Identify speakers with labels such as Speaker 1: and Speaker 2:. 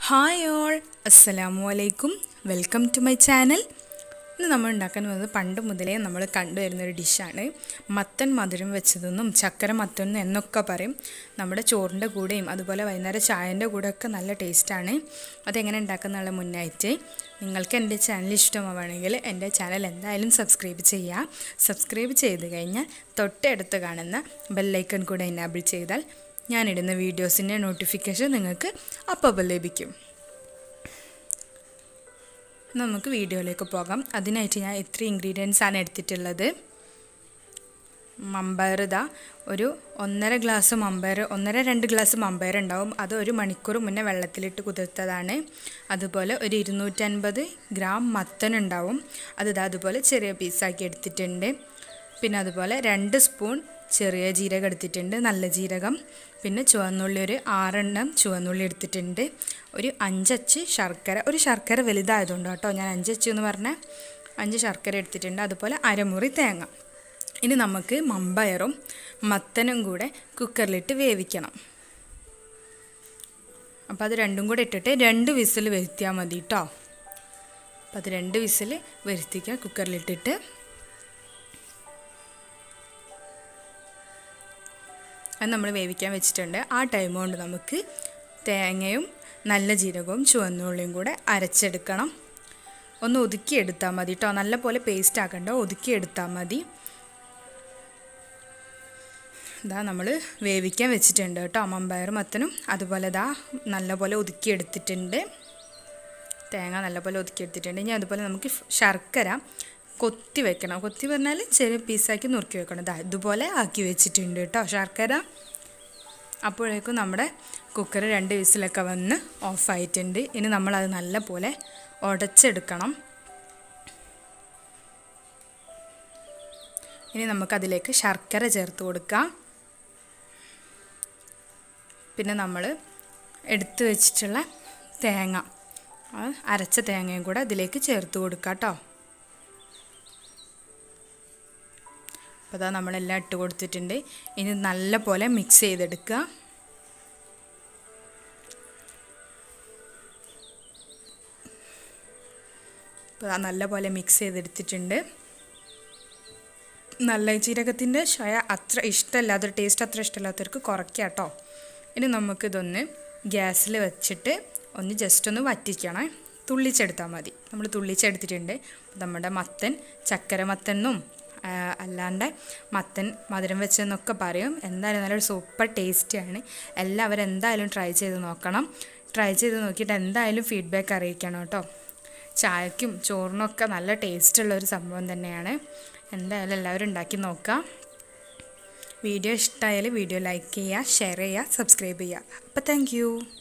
Speaker 1: hi all അസ്സലാമു അലൈക്കും welcome to my channel ഇന്ന് നമ്മൾ ഉണ്ടാക്കാൻ പോകുന്നത് പണ്ട് മുതലേ നമ്മൾ കണ്ടുവരുന്നൊരു ഡിഷാണ് മത്തൻ മധുരം വെച്ചതെന്നും ചക്കര മത്തൻ എന്നൊക്കെ പറയും നമ്മുടെ ചോറിൻ്റെ കൂടെയും അതുപോലെ വൈകുന്നേരം ചായൻ്റെ കൂടെയൊക്കെ നല്ല ടേസ്റ്റാണ് അതെങ്ങനെ ഉണ്ടാക്കുന്നുള്ള മുന്നായിട്ട് നിങ്ങൾക്ക് എൻ്റെ ചാനൽ ഇഷ്ടമാവുകയാണെങ്കിൽ എൻ്റെ ചാനൽ എന്തായാലും സബ്സ്ക്രൈബ് ചെയ്യുക സബ്സ്ക്രൈബ് ചെയ്ത് കഴിഞ്ഞാൽ തൊട്ടടുത്ത് കാണുന്ന ബെല്ലൈക്കൺ കൂടെ എനാബിൾ ചെയ്താൽ ഞാനിടുന്ന വീഡിയോസിൻ്റെ നോട്ടിഫിക്കേഷൻ നിങ്ങൾക്ക് അപ്പോൾ ലഭിക്കും നമുക്ക് വീഡിയോയിലേക്ക് പോകാം അതിനായിട്ട് ഞാൻ ഇത്ര ഇൻഗ്രീഡിയൻസ് ആണ് എടുത്തിട്ടുള്ളത് മമ്പയർ ഇതാ ഒരു ഒന്നര ഗ്ലാസ് മമ്പയർ ഒന്നര രണ്ട് ഗ്ലാസ് മമ്പയർ ഉണ്ടാവും അത് ഒരു മണിക്കൂർ മുന്നേ വെള്ളത്തിലിട്ട് കുതിർത്തതാണ് അതുപോലെ ഒരു ഇരുന്നൂറ്റൻപത് ഗ്രാം മത്തൻ ഉണ്ടാവും അത് ഇതാ അതുപോലെ ചെറിയ പീസാക്കി എടുത്തിട്ടുണ്ട് പിന്നെ അതുപോലെ രണ്ട് സ്പൂൺ ചെറിയ ജീരകം എടുത്തിട്ടുണ്ട് നല്ല ജീരകം പിന്നെ ചുവന്നുള്ളി ഒരു ആറെണ്ണം ചുവന്നുള്ളി എടുത്തിട്ടുണ്ട് ഒരു അഞ്ചച്ച് ശർക്കര ഒരു ശർക്കര വലുതായതുകൊണ്ട് കേട്ടോ ഞാൻ അഞ്ചച്ച് എന്ന് പറഞ്ഞ അഞ്ച് ശർക്കര എടുത്തിട്ടുണ്ട് അതുപോലെ അരമുറി തേങ്ങ ഇനി നമുക്ക് മമ്പയറും മത്തനും കൂടെ കുക്കറിലിട്ട് വേവിക്കണം അപ്പോൾ അത് രണ്ടും കൂടെ ഇട്ടിട്ട് രണ്ട് വിസിൽ വരുത്തിയാൽ മതി കേട്ടോ അപ്പോൾ അത് രണ്ട് വിസിൽ വരുത്തിക്കുക കുക്കറിലിട്ടിട്ട് അത് നമ്മൾ വേവിക്കാൻ വെച്ചിട്ടുണ്ട് ആ ടൈം കൊണ്ട് നമുക്ക് തേങ്ങയും നല്ല ജീരകവും ചുവന്നുള്ളിയും കൂടെ അരച്ചെടുക്കണം ഒന്ന് ഒതുക്കിയെടുത്താൽ മതി കേട്ടോ നല്ല പോലെ പേസ്റ്റ് ആക്കണ്ട ഒതുക്കിയെടുത്താൽ മതി ഇതാ നമ്മൾ വേവിക്കാൻ വെച്ചിട്ടുണ്ട് കേട്ടോ മമ്പയർ മത്തനും അതുപോലെ ഇതാ നല്ലപോലെ ഒതുക്കിയെടുത്തിട്ടുണ്ട് തേങ്ങ നല്ലപോലെ ഒതുക്കിയെടുത്തിട്ടുണ്ട് ഇനി അതുപോലെ നമുക്ക് ശർക്കര കൊത്തി വെക്കണം കൊത്തി പറഞ്ഞാൽ ചെറിയ പീസാക്കി നുറുക്കി വെക്കണം ഇതാ ഇതുപോലെ ആക്കി വെച്ചിട്ടുണ്ട് കേട്ടോ ശർക്കര അപ്പോഴേക്കും നമ്മുടെ കുക്കർ രണ്ട് വിസിലൊക്കെ വന്ന് ഓഫായിട്ടുണ്ട് ഇനി നമ്മളത് നല്ല പോലെ ഉടച്ചെടുക്കണം ഇനി നമുക്കതിലേക്ക് ശർക്കര ചേർത്ത് കൊടുക്കാം പിന്നെ നമ്മൾ എടുത്തു വെച്ചിട്ടുള്ള തേങ്ങ അരച്ച തേങ്ങയും കൂടെ അതിലേക്ക് ചേർത്ത് കൊടുക്കാം കേട്ടോ അപ്പോൾ അതാ നമ്മളെല്ലാം ഇട്ട് കൊടുത്തിട്ടുണ്ട് ഇനി നല്ല പോലെ മിക്സ് ചെയ്തെടുക്കുക അപ്പോൾ നല്ല പോലെ മിക്സ് ചെയ്തെടുത്തിട്ടുണ്ട് നല്ല ജീരകത്തിൻ്റെ ചായ അത്ര ഇഷ്ടമല്ലാത്ത ടേസ്റ്റ് അത്ര ഇഷ്ടമില്ലാത്തവർക്ക് കുറയ്ക്കാം കേട്ടോ ഇനി നമുക്കിതൊന്ന് ഗ്യാസിൽ വെച്ചിട്ട് ഒന്ന് ജസ്റ്റ് ഒന്ന് വറ്റിക്കണം തുള്ളിച്ചെടുത്താൽ മതി നമ്മൾ തുള്ളിച്ചെടുത്തിട്ടുണ്ട് നമ്മുടെ മത്തൻ ചക്കര മത്തനും അല്ലാണ്ട് മത്തൻ മധുരം വെച്ചെന്നൊക്കെ പറയും എന്തായാലും നല്ലൊരു സൂപ്പർ ടേസ്റ്റിയാണ് എല്ലാവരും എന്തായാലും ട്രൈ ചെയ്ത് നോക്കണം ട്രൈ ചെയ്ത് നോക്കിയിട്ട് എന്തായാലും ഫീഡ്ബാക്ക് അറിയിക്കണം കേട്ടോ ചായക്കും ചോറിനൊക്കെ നല്ല ടേസ്റ്റുള്ള ഒരു സംഭവം തന്നെയാണ് എന്തായാലും എല്ലാവരും ഉണ്ടാക്കി നോക്കാം വീഡിയോ ഇഷ്ടമായാൽ വീഡിയോ ലൈക്ക് ചെയ്യുക ഷെയർ ചെയ്യുക സബ്സ്ക്രൈബ് ചെയ്യുക അപ്പോൾ താങ്ക്